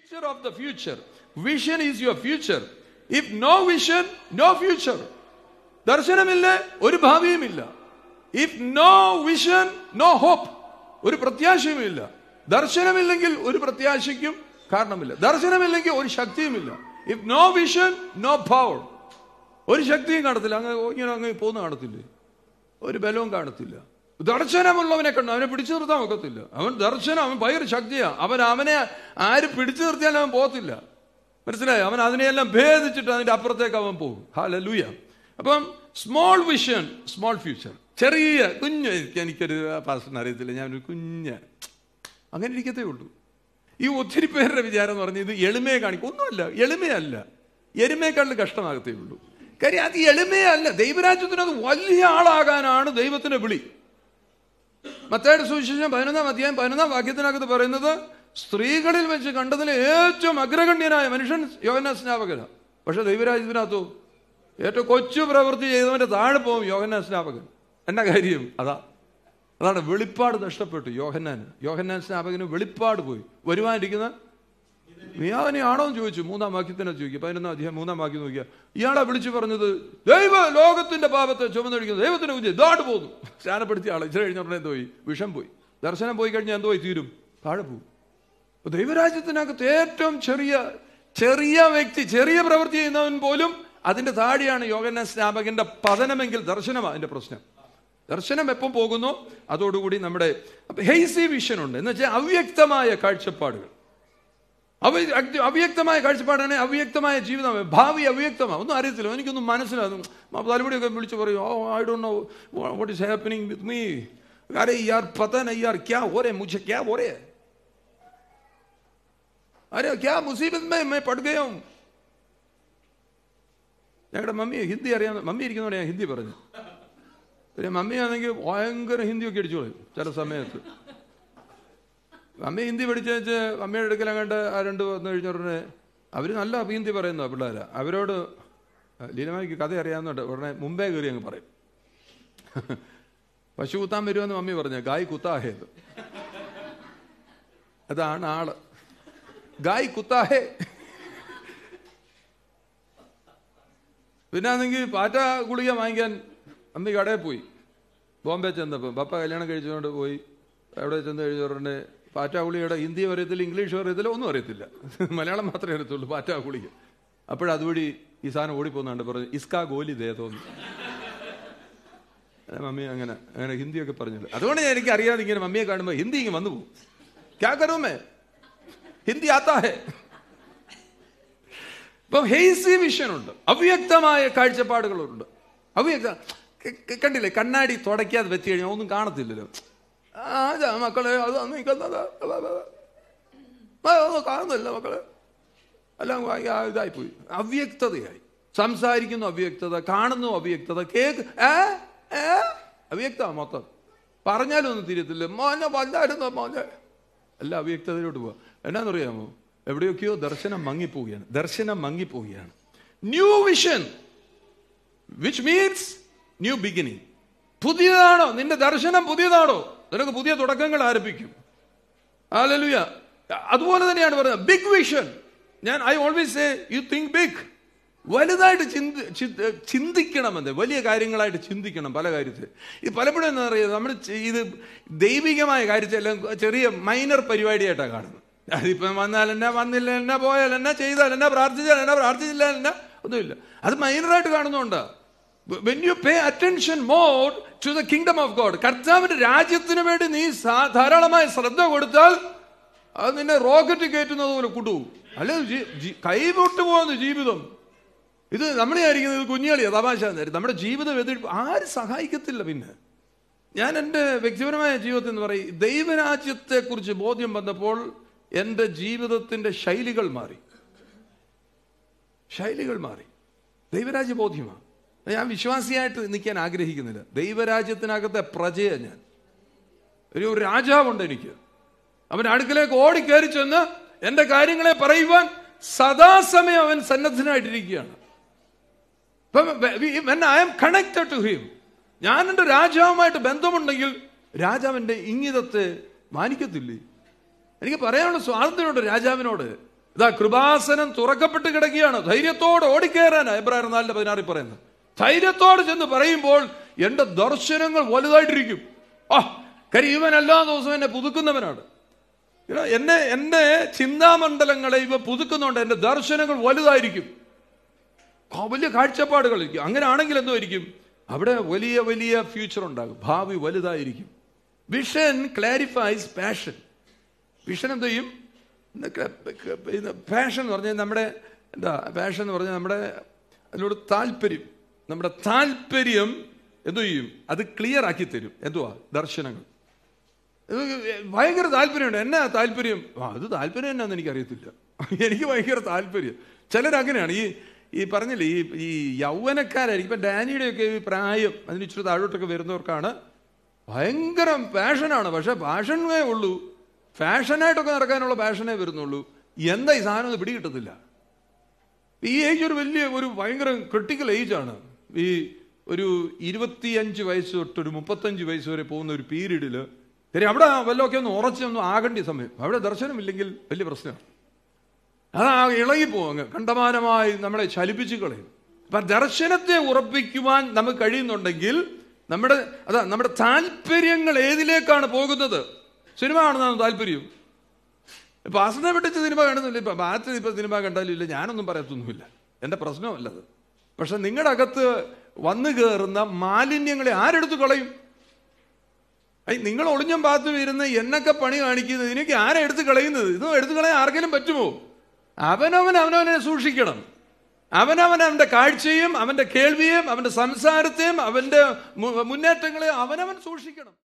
picture of the future. Vision is your future. If no vision, no future. ദർശനമില്ല ഒരു ഭാവിയുമില്ല if no vision no hope ഒരു പ്രത്യാശയുമില്ല ദർശനമില്ലെങ്കിൽ ഒരു പ്രത്യാശയ്ക്കും കാരണമില്ല ദർശനമില്ലെങ്കിൽ ഒരു ശക്തിയുമില്ല if no vision no power ഒരു ശക്തിയും കാണത്തില്ല അങ്ങ് ഇങ്ങനെ അങ്ങ് പോകുന്ന കാണത്തില്ലേ ഒരു ബലവും കാണത്തില്ല ദർശനമുള്ളവനെ കണ്ടു അവനെ പിടിച്ചു നിർത്താൻ ഒക്കത്തില്ല അവൻ ദർശനം അവൻ ഭയങ്കര ശക്തിയാ അവൻ അവനെ ആര് പിടിച്ചു നിർത്തിയാലും അവൻ പോകത്തില്ല മനസ്സിലായോ അവൻ അതിനെയെല്ലാം ഭേദിച്ചിട്ട് അതിന്റെ അപ്പുറത്തേക്ക് അവൻ പോകും ഹാല ലൂയ അപ്പം സ്മോൾ വിഷൻ സ്മോൾ ഫ്യൂച്ചർ ചെറിയ കുഞ്ഞ് എനിക്ക് എനിക്കൊരു പാസ്റ്ററിന് അറിയത്തില്ല ഞാനൊരു കുഞ്ഞ് അങ്ങനെ ഇരിക്കത്തേ ഉള്ളൂ ഈ ഒത്തിരി പേരുടെ വിചാരം എന്ന് പറഞ്ഞാൽ ഇത് എളിമയെ കാണിക്കും ഒന്നുമല്ല എളിമയല്ല എരുമയെക്കാളും കഷ്ടമാകത്തേ ഉള്ളൂ കാര്യം അത് എളിമയല്ല ദൈവരാജ്യത്തിന് അത് വലിയ ആളാകാനാണ് ദൈവത്തിന്റെ വിളി മത്തായുടെ സുവിശേഷം പതിനൊന്നാം അധ്യായം പതിനൊന്നാം വാക്യത്തിനകത്ത് പറയുന്നത് സ്ത്രീകളിൽ വെച്ച് കണ്ടതിൽ ഏറ്റവും അഗ്രഗണ്യനായ മനുഷ്യൻ യോഹന സ്നാപകനാണ് പക്ഷെ ദൈവരാജ്യത്തിനകത്തോ ഏറ്റവും കൊച്ചു പ്രവൃത്തി ചെയ്തവന്റെ താഴെ പോകും യോഹന്ന സ്നാപകൻ എന്നാ കാര്യം അതാ അതാണ് വെളിപ്പാട് നഷ്ടപ്പെട്ടു യോഹന്നാന് യോഹന്നാൻ സ്നാപകന് വെളിപ്പാട് പോയി വരുവാനിരിക്കുന്ന നീ അവനെയാണോ എന്ന് ചോദിച്ചു മൂന്നാം വാക്യത്തിനെ ചോദിക്കുക പതിനൊന്നാം അധ്യായം മൂന്നാം വാക്യം നോക്കിയ ഇയാളെ വിളിച്ചു പറഞ്ഞത് ദൈവ ലോകത്തിന്റെ പാപത്തെ ചുമന്നൊഴിക്കുന്നത് ദൈവത്തിന്റെ കുഞ്ഞ് ഇതാട് പോകുന്നു സ്നാനപ്പെടുത്തിയ ആളെ ഇച്ചിരി കഴിഞ്ഞ ഉടനെ എന്തോ പോയി വിഷം പോയി ദർശനം പോയി കഴിഞ്ഞാൽ എന്തോ പോയി തീരും താഴെ പോകും അപ്പൊ ദൈവരാജ്യത്തിനകത്ത് ഏറ്റവും ചെറിയ ചെറിയ വ്യക്തി ചെറിയ പ്രവൃത്തി ചെയ്യുന്നവൻ പോലും അതിന്റെ താഴെയാണ് യോഗന സ്നാപകന്റെ പതനമെങ്കിൽ ദർശനമാണ് അതിന്റെ പ്രശ്നം ദർശനം എപ്പം പോകുന്നു അതോടുകൂടി നമ്മുടെ ഹെയ്സി വിഷൻ ഉണ്ട് എന്ന് വെച്ചാൽ അവ്യക്തമായ കാഴ്ചപ്പാടുകൾ അവ- അഗ്നി- അവ്യക്തമായ കാഴ്ചപ്പാടാണ് അവ്യക്തമായ ജീവിതം ഭാവി അവ്യക്തമാണ് ഒന്നും അറിയത്തില്ല എനിക്കൊന്നും മനസ്സിലാകും തലമുടിയൊക്കെ വിളിച്ച് പറയും ഓ ഐ ഡോ know what is happening with me अरे यार पता नहीं यार क्या हो रहे मुझे क्या हो रहे अरे क्या मुसीबत में मैं पड़ गया हूं ഞങ്ങളുടെ മമ്മി ഹിന്ദി അറിയാൻ മമ്മി ഇരിക്കുന്നതോടെ ഞാൻ ഹിന്ദി പറഞ്ഞു പിന്നെ മമ്മിയാണെങ്കിൽ ഭയങ്കര ഹിന്ദിയൊക്കെ അടിച്ചു കളയും ചില സമയത്ത് മമ്മി ഹിന്ദി പഠിച്ചു വെച്ച് മമ്മിയുടെ അടുക്കൽ അങ്ങോട്ട് ആ രണ്ട് വന്നു കഴിഞ്ഞ ഉടനെ അവർ നല്ല ഹിന്ദി പറയുന്ന പിള്ളേരാ അവരോട് ലീനമായിക്ക് കഥ അറിയാവുന്നുണ്ട് ഉടനെ മുമ്പേ കയറി അങ്ങ് പറയും പശു കുത്താൻ വരുമെന്ന് മമ്മി പറഞ്ഞു ഗായ് കുത്താഹേത് അതാണ് ആള് ഗായ് കുത്താഹേ പിന്നെ ആണെങ്കിൽ പാറ്റ ഗുളിക വാങ്ങിക്കാൻ അമ്മി കടയിൽ പോയി ബോംബെ ചെന്നപ്പോൾ പപ്പ കല്യാണം കഴിച്ചുകൊണ്ട് പോയി അവിടെ ചെന്ന് കഴിഞ്ഞ ഉടനെ പാറ്റ ഗുളികയുടെ ഹിന്ദി അറിയത്തില്ല ഇംഗ്ലീഷും അറിയത്തില്ല ഒന്നും അറിയത്തില്ല മലയാളം മാത്രമേ അറിയത്തുള്ളൂ പാറ്റ ഗുളിക അപ്പോഴതുവഴി ഈ സാധനം ഓടിപ്പോന്നുണ്ട് പറഞ്ഞു ഇസ്കാ ഗോലി ദേ തോന്നുന്നു മമ്മി അങ്ങനെ അങ്ങനെ ഹിന്ദിയൊക്കെ പറഞ്ഞില്ല അതുകൊണ്ട് ഞാൻ എനിക്ക് അറിയാതെ ഇങ്ങനെ മമ്മിയെ കാണുമ്പോൾ ഹിന്ദി ഇങ്ങനെ വന്നു പോകും ക്യാ കരുമേ ഹിന്ദി ആത്താ ഹേ ഇപ്പം ഹെയ്സി വിഷൻ ഉണ്ട് അവ്യക്തമായ കാഴ്ചപ്പാടുകളുണ്ട് അവ്യക്ത ക- ക- കണ്ടില്ലേ കണ്ണാടി തുടയ്ക്കാതെ വെച്ച് കഴിഞ്ഞാൽ ഒന്നും കാണത്തില്ലല്ലോ ആ അതാ മക്കളെ അത് അന്ന് നിൽക്കുന്നത് ഒന്നും കാണുന്നില്ല മക്കളെ എല്ലാം വായി- ആ ഇതായിപ്പോയി അവ്യക്തതയായി സംസാരിക്കുന്നു അവ്യക്തത കാണുന്നു അവ്യക്തത കേക്ക് ഏ ഏ അവ്യക്ത മൊത്തം പറഞ്ഞാലും ഒന്നും തിരിയത്തില്ല മോനെ വല്ലായിരുന്നു മോനെ എല്ലാം അവ്യക്തതയിലോട്ട് പോവാ എന്നാന്നറിയാമോ എവിടെയൊക്കെയോ ദർശനം മങ്ങിപ്പോവുകയാണ് ദർശനം മങ്ങിപ്പോവുകയാണ് new vision which means new beginning പുതിയതാണോ നിന്റെ ദർശനം പുതിയതാണോ നിനക്ക് പുതിയ തുടക്കങ്ങൾ ആരംഭിക്കും ഹല്ലേലൂയ അതുപോലെ തന്നെയാണ് പറയുന്നത് ബിഗ് വിഷൻ ഞാൻ I always say you think big വലുതായിട്ട് ചിന്തി ചിന്ത- ചിന്തിക്കണമെന്ന് വലിയ കാര്യങ്ങളായിട്ട് ചിന്തിക്കണം പല കാര്യത്തിൽ ഇത് പലപ്പോഴും എന്താ പറയുക നമ്മൾ ചെ- ഇത് ദൈവികമായ കാര്യത്തിലെല്ലാം ചെറിയ മൈനർ പരിപാടിയായിട്ടാണ് കാണുന്നത് അതിപ്പം വന്നാൽ എന്നാ വന്നില്ല എന്നാ പോയാൽ എന്നാ ചെയ്താൽ എന്നാ പ്രാർത്ഥിച്ചാൽ എന്നാ പ്രാർത്ഥിച്ചില്ല എന്നാ ഒന്നുമില്ല അത് മൈനറായിട്ട് കാണുന്നുണ്ടോ when you pay attention more to the kingdom of God കർത്താവിന്റെ രാജ്യത്തിന് വേണ്ടി നീ സാ- ധാരാളമായ ശ്രദ്ധ കൊടുത്താൽ അത് നിന്നെ റോക്കറ്റ് കയറ്റുന്നത് പോലെ കുട്ടുപോകും അല്ലെ കൈവിട്ടു പോകുന്ന ജീവിതം ഇത് നമ്മൾ വിചാരിക്കുന്നത് ഇത് കുഞ്ഞുകളിയാ തമാശ നേരം നമ്മുടെ ജീവിതം എതിർ ആരും സഹായിക്കത്തില്ല പിന്നെ ഞാൻ എൻ്റെ വ്യക്തിപരമായ ജീവിതത്തിൽ എന്ന് പറയും ദൈവരാജ്യത്തെക്കുറിച്ച് ബോധ്യം വന്നപ്പോൾ എൻ്റെ ജീവിതത്തിൻ്റെ ശൈലികൾ മാറി ശൈലികൾ മാറി ദൈവരാജ്യ ബോധ്യമാണ് ഞാൻ വിശ്വാസിയായിട്ട് നിൽക്കാൻ ആഗ്രഹിക്കുന്നില്ല ദൈവരാജ്യത്തിനകത്തെ പ്രജയ ഞാൻ ഒരു രാജാവുണ്ട് എനിക്ക് അവൻ അടുക്കലേക്ക് ഓടിക്കയറി ചെന്ന് എന്റെ കാര്യങ്ങളെ പറയുവാൻ സദാസമയം അവൻ സന്നദ്ധനായിട്ടിരിക്കുകയാണ് I'm connected to him ഞാൻ എൻ്റെ രാജാവുമായിട്ട് ബന്ധമുണ്ടെങ്കിൽ രാജാവിന്റെ ഇംഗിതത്തെ മാനിക്കത്തില്ലേ എനിക്ക് പറയാനുള്ള സ്വാതന്ത്ര്യമുണ്ട് രാജാവിനോട് ഇതാ കൃപാസനം തുറക്കപ്പെട്ട് കിടക്കുകയാണ് ധൈര്യത്തോടെ ഓടിക്കയറാനാ എബ്രാഹിം നാലിന്റെ പതിനാറിൽ പറയുന്നത് ധൈര്യത്തോടെ ചെന്ന് പറയുമ്പോൾ എന്റെ ദർശനങ്ങൾ വലുതായിട്ടിരിക്കും ആ കാര്യം ഇവൻ എല്ലാ ദിവസവും എന്നെ പുതുക്കുന്നവനാണ് You know, എന്നെ എന്റെ ചിന്താമണ്ഡലങ്ങളെ ഇവ പുതുക്കുന്നുണ്ട് എന്റെ ദർശനങ്ങൾ വലുതായിരിക്കും ആ വലിയ കാഴ്ചപ്പാടുകളായിരിക്കും അങ്ങനെയാണെങ്കിൽ എന്തായിരിക്കും അവിടെ വലിയ വലിയ ഫ്യൂച്ചർ ഉണ്ടാകും ഭാവി വലുതായിരിക്കും വിഷൻ ക്ലാരിഫൈസ് പാഷൻ വിഷൻ എന്ത് ചെയ്യും പാഷൻ എന്ന് പറഞ്ഞാൽ നമ്മുടെ എന്താ പാഷൻ എന്ന് പറഞ്ഞാൽ നമ്മുടെ അതിനോട് താല്പര്യം നമ്മുടെ താല്പര്യം എന്തു ചെയ്യും അത് ക്ലിയർ ആക്കി തരും എന്തുവാ ദർശനങ്ങൾ ഇത് ഭയങ്കര താല്പര്യമുണ്ട് എന്നാ താല്പര്യം ആ അത് താല്പര്യം എന്നാന്ന് എനിക്കറിയത്തില്ല എനിക്ക് ഭയങ്കര താല്പര്യം ചിലരങ്ങനെയാണ് ഈ ഈ പറഞ്ഞില്ലേ ഈ ഈ യൗവനക്കാരായിരിക്കും ഇപ്പം ഡാനിയുടെയൊക്കെ ഈ പ്രായം അതിന് ഇച്ചിരി താഴോട്ടൊക്കെ വരുന്നവർക്കാണ് ഭയങ്കര പാഷനാണ് പക്ഷെ പാഷനേ ഉള്ളൂ ഫാഷനായിട്ടൊക്കെ നടക്കാനുള്ള പാഷനേ വരുന്നുള്ളൂ എന്താ ഈ സാധനം ഒന്ന് പിടികിട്ടത്തില്ല ഈ ഏജ് ഒരു വലിയ ഒരു ഭയങ്കര ക്രിട്ടിക്കൽ ഏജ് ആണ് ഈ ഒരു ഇരുപത്തിയഞ്ച് വയസ്സ് തൊട്ട് ഒരു മുപ്പത്തഞ്ച് വയസ്സ് വരെ പോകുന്ന ഒരു പീരീഡിൽ ശരി അവിടെ വല്ലതൊക്കെ ഒന്ന് ഉറച്ചൊന്നും ആകേണ്ട സമയം അവിടെ ദർശനമില്ലെങ്കിൽ വലിയ പ്രശ്നമാണ് അത് ആ ഇളകിപ്പോവും അങ്ങ് കണ്ടമാനമായി നമ്മളെ ചലിപ്പിച്ച് കളയും അപ്പൊ ദർശനത്തെ ഉറപ്പിക്കുവാൻ നമുക്ക് കഴിയുന്നുണ്ടെങ്കിൽ നമ്മുടെ അതാ നമ്മുടെ താല്പര്യങ്ങൾ ഏതിലേക്കാണ് പോകുന്നത് സിനിമ കാണുന്നതാണ് താല്പര്യം ഇപ്പൊ അസനെ വിട്ടിച്ച് സിനിമ കാണുന്നില്ല ഇപ്പൊ ബാത്ത് ഇപ്പൊ സിനിമ കണ്ടാലും ഇല്ല ഞാനൊന്നും പറയത്തൊന്നുമില്ല എന്റെ പ്രശ്നമല്ലത് പക്ഷെ നിങ്ങളുടെ അകത്ത് വന്നു കയറുന്ന മാലിന്യങ്ങളെ ആരെടുത്ത് കളയും ഐ നിങ്ങൾ ഒളിഞ്ഞം പാത്ത് വരുന്ന എന്നൊക്കെ പണി കാണിക്കുന്നത് ഇതിനൊക്കെ ആരാ എടുത്ത് കളയുന്നത് ഇതും എടുത്തു കളയാൻ ആർക്കെങ്കിലും പറ്റുമോ അവനവൻ അവനവനെ സൂക്ഷിക്കണം അവനവൻ അവന്റെ കാഴ്ചയും അവന്റെ കേൾവിയും അവന്റെ സംസാരത്തെയും അവന്റെ മു- മുന്നേറ്റങ്ങളെയും അവനവൻ സൂക്ഷിക്കണം